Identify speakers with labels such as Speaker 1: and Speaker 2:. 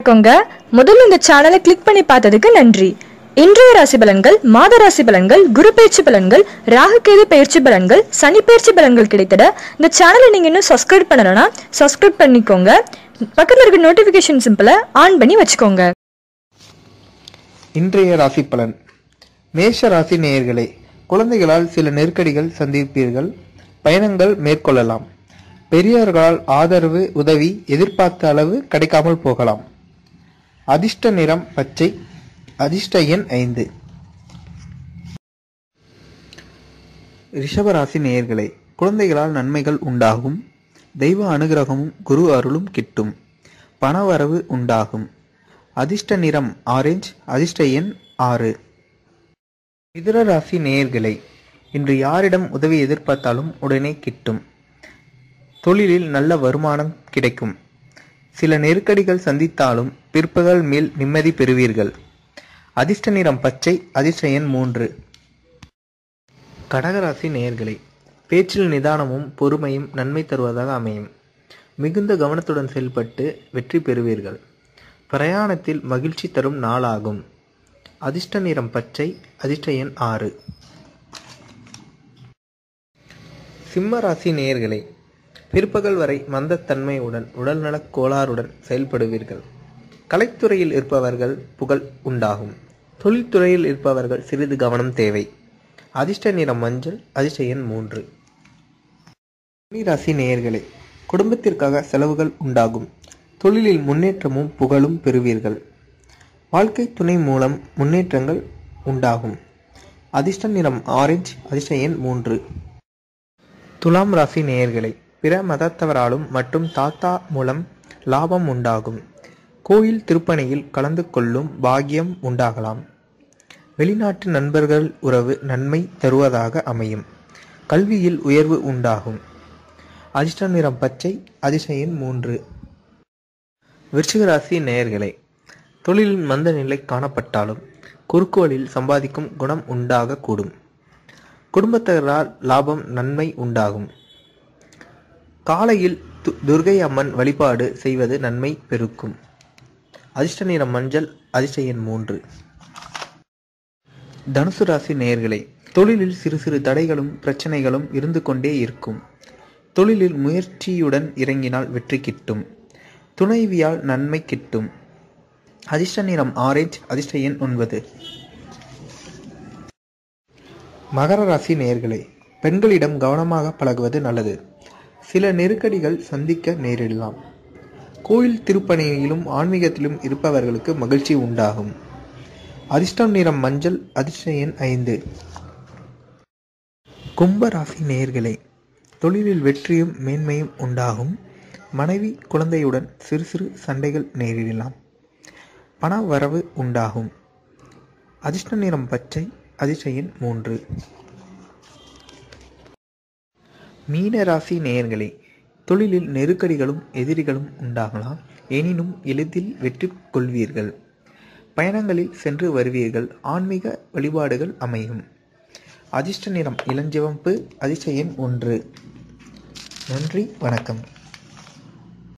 Speaker 1: வணக்கங்க முதல்ல இந்த சேனலை கிளிக் பண்ணி பார்த்ததுக்கு நன்றி இன்றைய ராசி பலன்கள் மாத ராசி பலன்கள் குரு பயிற்சி பலன்கள் ராகுகேது பயிற்சி பலன்கள் சனி பயிற்சி பலன்கள் கிடைத்திட இந்த சேனலை நீங்க இன்னும் சப்ஸ்கிரைப் பண்ணலனா சப்ஸ்கிரைப் பண்ணிக்கோங்க பக்கத்துல இருக்க நோட்டிபிகேஷன் சிம்பிளை ஆன் பண்ணி வச்சுக்கோங்க
Speaker 2: இன்றைய ராசி பலன் மேஷ ராசி நேயர்களே குழந்தைகளால் சில நெருக்கடிகள் சந்திப்பீர்கள் பயணங்கள் மேற்கொள்ளலாம் பெரியவர்களால் ஆதரவு உதவி எதிர்பார்த்த அளவு கிடைக்காமல் போகலாம் அதிர்ஷ்ட நிறம் பச்சை அதிர்ஷ்ட எண் ஐந்து ரிஷபராசி நேயர்களே குழந்தைகளால் நன்மைகள் உண்டாகும் தெய்வ அனுகிரகமும் குரு அருளும் கிட்டும் பணவரவு உண்டாகும் அதிர்ஷ்ட நிறம் ஆரஞ்சு அதிர்ஷ்ட எண் ஆறு மிதுன ராசி நேயர்களே இன்று யாரிடம் உதவி எதிர்பார்த்தாலும் உடனே கிட்டும் தொழிலில் நல்ல வருமானம் கிடைக்கும் சில நெருக்கடிகள் சந்தித்தாலும் பிற்பகல் மேல் நிம்மதி பெறுவீர்கள் அதிர்ஷ்ட நிறம் பச்சை அதிர்ஷ்ட எண் மூன்று கடகராசி நேயர்களே பேச்சில் நிதானமும் பொறுமையும் நன்மை தருவதாக அமையும் மிகுந்த கவனத்துடன் செயல்பட்டு வெற்றி பெறுவீர்கள் பிரயாணத்தில் மகிழ்ச்சி தரும் நாளாகும் அதிர்ஷ்ட நிறம் பச்சை அதிர்ஷ்ட எண் ஆறு சிம்ம ராசி நேயர்களே பிற்பகல் வரை மந்தத்தன்மையுடன் உடல்நலக் கோளாறுடன் செயல்படுவீர்கள் கலைத்துறையில் இருப்பவர்கள் புகழ் உண்டாகும் தொழில்துறையில் இருப்பவர்கள் சிறிது கவனம் தேவை அதிர்ஷ்ட நிறம் மஞ்சள் அதிர்ஷ்ட எண் மூன்று கன்னி ராசி நேயர்களே குடும்பத்திற்காக செலவுகள் உண்டாகும் தொழிலில் முன்னேற்றமும் புகழும் பெறுவீர்கள் வாழ்க்கை துணை மூலம் முன்னேற்றங்கள் உண்டாகும் அதிர்ஷ்ட நிறம் ஆரஞ்சு அதிர்ஷ்ட எண் மூன்று துலாம் ராசி நேயர்களே பிற மதத்தவராலும் மற்றும் தாத்தா மூலம் லாபம் உண்டாகும் கோயில் திருப்பணியில் கலந்து கொள்ளும் பாக்கியம் உண்டாகலாம் வெளிநாட்டு நண்பர்கள் உறவு நன்மை தருவதாக அமையும் கல்வியில் உயர்வு உண்டாகும் அதிர்ஷ்ட நிறம் பச்சை அதிர்ஷ்ட எண் மூன்று விருச்சிக ராசி நேயர்களே தொழிலில் மந்த நிலை காணப்பட்டாலும் குறுக்கோளில் சம்பாதிக்கும் குணம் உண்டாகக்கூடும் குடும்பத்தரால் லாபம் நன்மை உண்டாகும் காலையில் து- துர்கை அம்மன் வழிபாடு செய்வது நன்மை பெருக்கும் அதிர்ஷ்ட நிறம் மஞ்சள் அதிர்ஷ்ட எண் மூன்று தனுசு ராசி நேயர்களே தொழிலில் சிறு சிறு தடைகளும் பிரச்சனைகளும் இருந்து கொண்டே இருக்கும் தொழிலில் முயற்சியுடன் இறங்கினால் வெற்றி கிட்டும் துணைவியால் நன்மை கிட்டும் அதிர்ஷ்ட நிறம் ஆரஞ்சு அதிர்ஷ்ட எண் ஒன்பது மகர ராசி நேயர்களே பெண்களிடம் கவனமாக பழகுவது நல்லது சில நெருக்கடிகள் சந்திக்க நேரிடலாம் கோயில் திருப்பணியிலும் ஆன்மீகத்திலும் இருப்பவர்களுக்கு மகிழ்ச்சி உண்டாகும் அதிர்ஷ்டம் நிறம் மஞ்சள் அதிர்ஷ்ட எண் ஐந்து கும்ப ராசி நேயர்களே தொழிலில் வெற்றியும் மேன்மையும் உண்டாகும் மனைவி குழந்தையுடன் சிறு சிறு சண்டைகள் நேரிடலாம் பண வரவு உண்டாகும் அதிர்ஷ்ட நிறம் பச்சை அதிர்ஷ்ட எண் மூன்று மீன ராசி நேயர்களே தொழிலில் நெருக்கடிகளும் எதிரிகளும் உண்டாகலாம் எனினும் எளிதில் வெற்றி கொள்வீர்கள் பயணங்களில் சென்று வருவீர்கள் ஆன்மீக வழிபாடுகள் அமையும் அதிர்ஷ்ட நிறம் இளஞ்சிவப்பு அதிர்ஷ்ட எண் ஒன்று நன்றி வணக்கம்